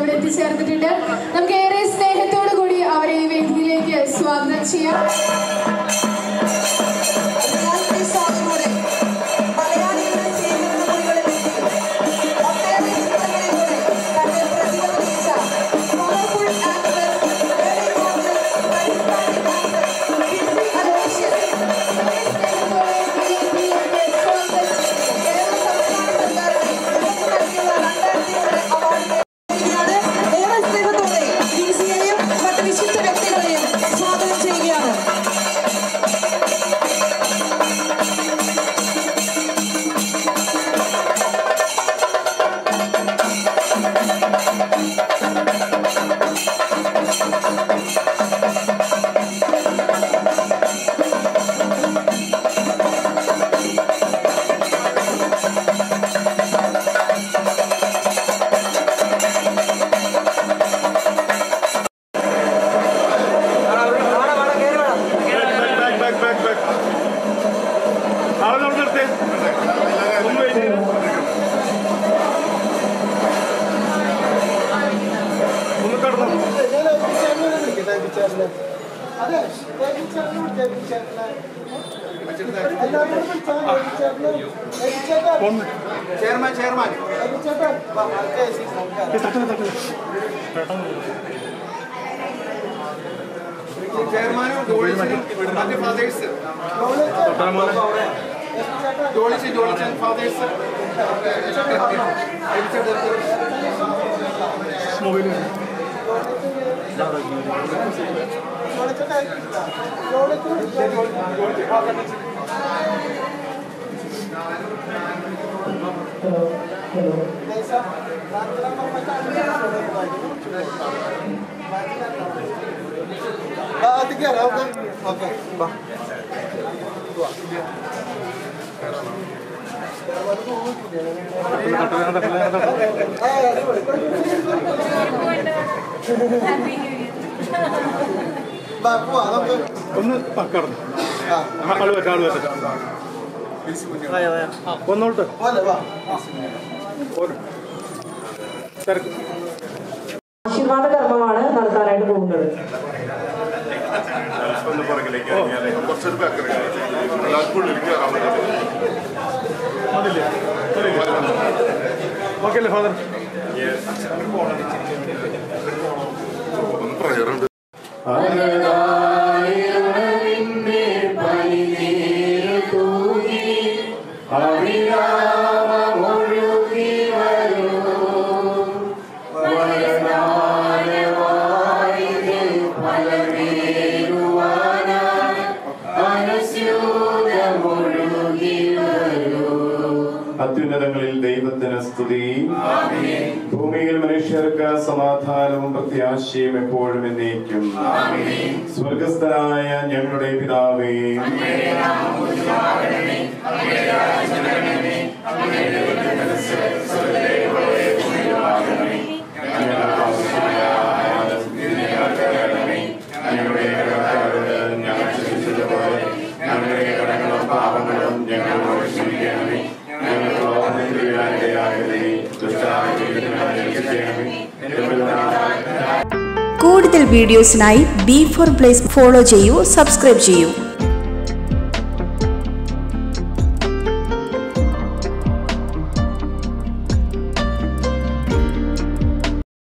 ഇവിടെ എത്തിച്ചേർന്നിട്ടുണ്ട് നമുക്ക് ഏറെ സ്നേഹത്തോടു കൂടി അവരെ ഈ വേദിയിലേക്ക് സ്വാഗതം ചെയ്യാം റിയാലിറ്റി ഷോയിലൂടെ മലയാളികളെ ചേരുന്ന മുറികളിലേക്ക് ഒട്ടേറെ ചിത്രങ്ങളിലൂടെ തന്റെ പ്രതിഭ തെളിയിച്ച powerful actor lady model charismatic actor Tincy Aloysius സ്നേഹത്തോടെ ഈ വേദിയിലേക്ക് സ്വാഗതം ചെയ്യുന്നു. കേരള സംസ്ഥാന സർക്കാരിന്റെ മികച്ച നടിക്കുള്ള രണ്ടായിരത്തിയുടെ അവാർഡ് നേടിയിരിക്കുകയാണ്. ഏറെ സ്നേഹത്തോടെ ടിൻസിയെയും മറ്റ് വിശിഷ്ട വ്യക്തികളെയും സ്വാഗതം ചെയ്യുകയാണ് ബാക്ക് ബാക്ക് ബാക്ക് ബാക്ക് അവിടെ അവിടെ നിർത്തേ ഒന്ന് വെയിറ്റ് ചെയ്ത് ഒന്ന് കടന്നു ഒന്ന് ചെയർമാൻ ചെയർമാൻ ചെയർമാനും ജോളിച്ചും മറ്റ് fathers Jollich Jollichan fathers mobile ഒന്ന് ആ, കടന്നു ആള് വെക്കാം ആള് വെക്കാം ആ, വന്നോട്ടെ പോര്. തിരക്ക് ആശീർവാദ കർമ്മമാണ് നടത്താനായിട്ട് പോകുന്നത് ഒന്ന് പുറകിലേക്ക് ഇറങ്ങിയാലേ കുറച്ചൊരു ബാക്ക് എല്ലാവർക്കും ഇരിക്കാറാണ് അതില്ലേ ഓക്കെ അല്ലേ ഫാദർ ഒന്ന് പ്രയറുണ്ട് അത്യുന്നതങ്ങളിൽ ദൈവത്തിന് സ്തുതി ഭൂമിയിൽ മനുഷ്യർക്ക് സമാധാനവും പ്രത്യാശയും എപ്പോഴും എന്നേക്കും സ്വർഗസ്ഥനായ ഞങ്ങളുടെ പിതാവേ ഞങ്ങളുടെ കടക്കാരോട് ഞങ്ങൾ ക്ഷമിച്ചതുപോലെ ഞങ്ങളുടെ കടങ്ങളും പാപങ്ങളും ഞങ്ങളോട് ക്ഷമിക്കണമേ ഞങ്ങൾ ലോകത്തിൽ വീഴാനിടയാകരുതേ ദുഷ്ടാചരണമേ കൂടുതൽ വീഡിയോസിനായി ബി ഫോർ പ്ലേസ് ഫോളോ ചെയ്യൂ സബ്സ്ക്രൈബ് ചെയ്യൂ